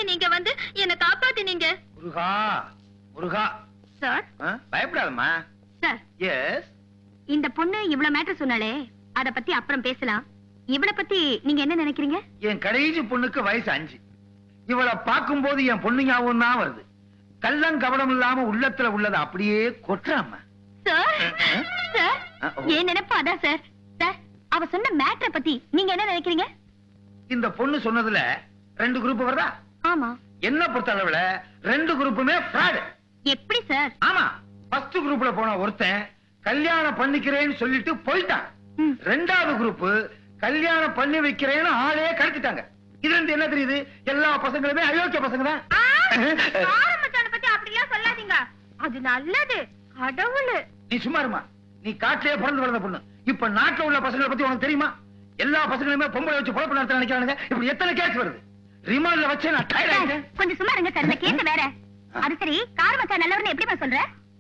நீங்க வந்து என்ன காப்பாத்தினீங்க முருகா முருகா சார் ஆ? பயப்படாதம்மா சார் எஸ் இந்த பொண்ணு இவ்வளவு மேட்டர் சொன்னாலே அத பத்தி அப்புறம் பேசலாம் இவள பத்தி நீங்க என்ன நினைக்கிறீங்க என் கடைசி பொண்ணுக்கு வயசு அஞ்சு இவளை பார்க்கும்போது என் பொண்ணு ஞாபகம் தான் வருது கள்ளம் கவனம் இல்லாம உள்ளத்துல உள்ளதை அப்படியே கொட்டுறாம சார் ஆ? சார் ஆ, ஓ. என் நினைப்பு அதான் சார் சார் அவ சொன்ன மேட்டரை பத்தி நீங்க என்ன நினைக்கிறீங்க இந்த பொண்ணு சொன்னதுல ரெண்டு குரூப் வருதா ஆமா என்ன பொறுத்த அளவுல ரெண்டு குரூப்புமே fraud எப்படி சார் ஆமா ஃபர்ஸ்ட் குரூப்ல போன ஒருத்தன் கல்யாணம் பண்ணிக்கிறேன்னு சொல்லிட்டு போயிட்டான் ம். ரெண்டாவது குரூப் கல்யாணம் பண்ணி வைக்கிறேன்னு ஆளே கடத்திட்டாங்க இதுல இருந்து என்ன தெரியுது எல்லா பசங்களுமே அயோக்கிய பசங்க தான் ஆரம்பிச்சான பத்தி அப்படிலாம் சொல்லாதீங்க அது நல்லது கடவுள் நீ சும்மா இருமா நீ காட்டிலே பிறந்து வளர்ந்த பொண்ணு இப்ப நாட்டுல உள்ள பசங்களை பத்தி உனக்கு தெரியுமா எல்லா பசங்களுமே பொம்பளை வச்சு பொழப்பு நடத்த நினைக்கிறானுங்க இப்படி எத்தனை கேஸ் வருது ரிமாண்ட்ல வச்சு நான் டயர்ட் ஆயிட்டேன் கொஞ்சம் சும்மா இருங்க சார் இந்த கேஸ் வேற அது சரி கார் மச்சான் நல்லவர்னு எப்படிமா சொல்ற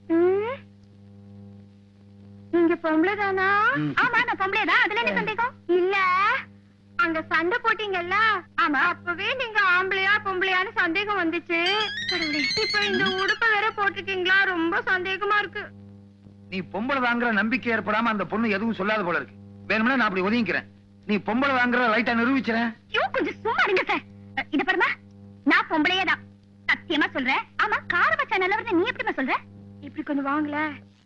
நீங்க பொம்பளை தானா ம். ஆமா நான் பொம்பளை தான் அதுல என்ன சந்தேகம் இல்ல அங்க சண்டை போட்டீங்கல்ல ஆமா அப்பவே நீங்க ஆம்பளையா பொம்பளையான்னு சந்தேகம் வந்துச்சு இப்ப இந்த உடுப்ப வேற போட்டிருக்கீங்களா ரொம்ப சந்தேகமா இருக்கு நீ பொம்பளை தாங்கிற நம்பிக்கை ஏற்படாம அந்த பொண்ணு எதுவும் சொல்லாத போல இருக்கு வேணும்னா நான் அப்படி ஒதுங்கிக்கிறேன் நீ பொம்பளை தாங்கிற லைட்டா நிரூபிச்சிறேன் ஐயோ கொஞ்சம் சும்மா இருங்க சார் அஹ், இத பாருமா நான் பொம்பளையே தான் சத்தியமா சொல்றேன் ஆமா கார வச்சா நல்லவர்னு நீ எப்படிமா சொல்ற இப்படி கொஞ்சம் வாங்கல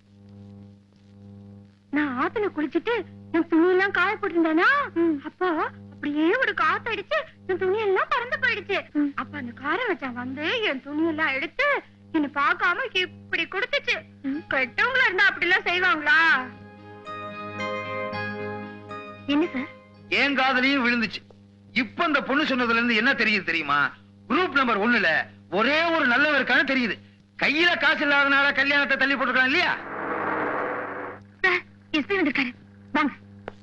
நான் ஆத்துல குளிச்சிட்டு என் துணி எல்லாம் காய போட்டிருந்தானா அப்போ அப்படியே ஒரு காத்து அடிச்சு என் துணி எல்லாம் பறந்து போயிடுச்சு அப்ப அந்த கார வச்சான் வந்து என் துணி எல்லாம் எடுத்து என்ன பார்க்காம இப்படி கொடுத்துச்சு கெட்டவங்களா இருந்தா அப்படி எல்லாம் செய்வாங்களா என்ன சார் என் காதலையும் விழுந்துச்சு இப்ப இந்த பொண்ணு சொன்னதுல இருந்து என்ன தெரியுது தெரியுமா குரூப் நம்பர் ஒண்ணுல ஒரே ஒரு நல்லவர் இருக்கான்னு தெரியுது கையில காசு இல்லாதனால கல்யாணத்தை தள்ளி போட்டுருக்கான் இல்லையா சார் எஸ்பி வந்திருக்காரு வாங்க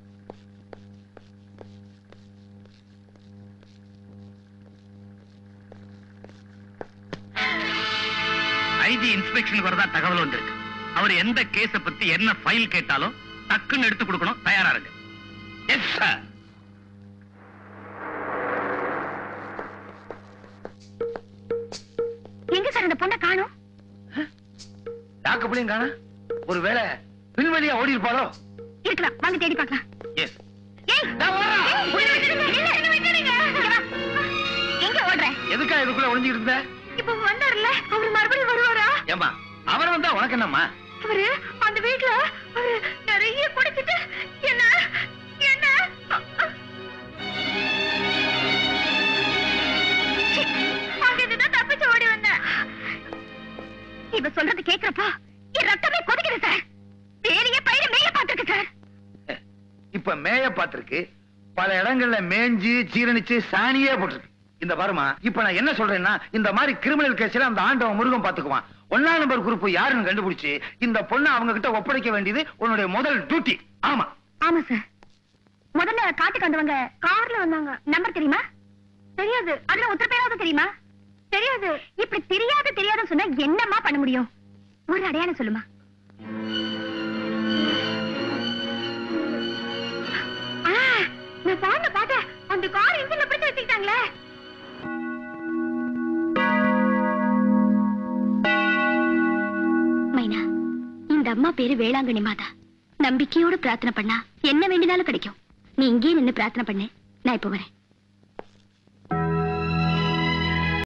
ஐஜி இன்ஸ்பெக்ஷனுக்கு வரதா தகவல் வந்திருக்கு அவர் எந்த கேஸ பத்தி என்ன ஃபைல் கேட்டாலும் டக்குன்னு எடுத்து கொடுக்கணும் தயாரா இருக்கு எஸ் சார் எங்க சார் இந்த பொண்ணை காணும் டாக்கப்படியும் காண ஒருவேளை பின்வழியா ஓடி இருப்பாளோ இருக்கலாம் வாங்க தேடி பார்க்கலாம் எஸ் ஏய் நான் வரேன். ஏய், நில்லு, நில்லு. இங்க வா. எங்க ஓடுற எதுக்கா இதுக்குள்ள ஒளிஞ்சுக்கிட்டு இருந்த இப்ப வந்தாருல்ல அவர் மறுபடியும் வருவாரா ஏமா அவர் வந்தா உனக்கு என்னம்மா அவரு அந்த வீட்ல அவரு நிறைய குடிச்சிட்டு என்ன என்ன சி, அங்கிருந்துதான் தப்பிச்சு ஓடி வந்தேன் இவ சொல்றது கேக்குறப்போ என் ரத்தமே கொதிக்குது சார் வேலையே பயிர மேல பாத்துருக்கு சார் இப்ப மேய பாத்திருக்கு பல இடங்கள்ல மேஞ்சு சீரணிச்சு சாணியே போட்டிருக்கு இந்த பாருமா இப்ப நான் என்ன சொல்றேன்னா இந்த மாதிரி கிரிமினல் கேஸ்ல அந்த ஆண்டவன் முருகன் பாத்துக்குவான் ஒன்னா நம்பர் குரூப் யாருன்னு கண்டுபிடிச்சு இந்த பொண்ணை அவங்க கிட்ட ஒப்படைக்க வேண்டியது உன்னுடைய முதல் டியூட்டி ஆமா ஆமா சார் முதல்ல காட்டுக்கு வந்தவங்க கார்ல வந்தாங்க நம்பர் தெரியுமா தெரியாது அதுல ஒருத்தர் பேராவது தெரியுமா தெரியாது இப்படி தெரியாது தெரியாதுன்னு சொன்னா என்னம்மா பண்ண முடியும் ஒரு அடையாளம் சொல்லுமா ஆ, நான் பாட்ட பாட்ட அந்த கார் இன்ஜின்ல பிடிச்சு வச்சுக்கிட்டாங்களே மைனா இந்த அம்மா பேரு வேளாங்கண்ணி மாதா நம்பிக்கையோட பிரார்த்தனை பண்ணா என்ன வேண்டினாலும் கிடைக்கும் நீ இங்கேயே நின்னு பிரார்த்தனை பண்ணு நான் இப்ப வரேன்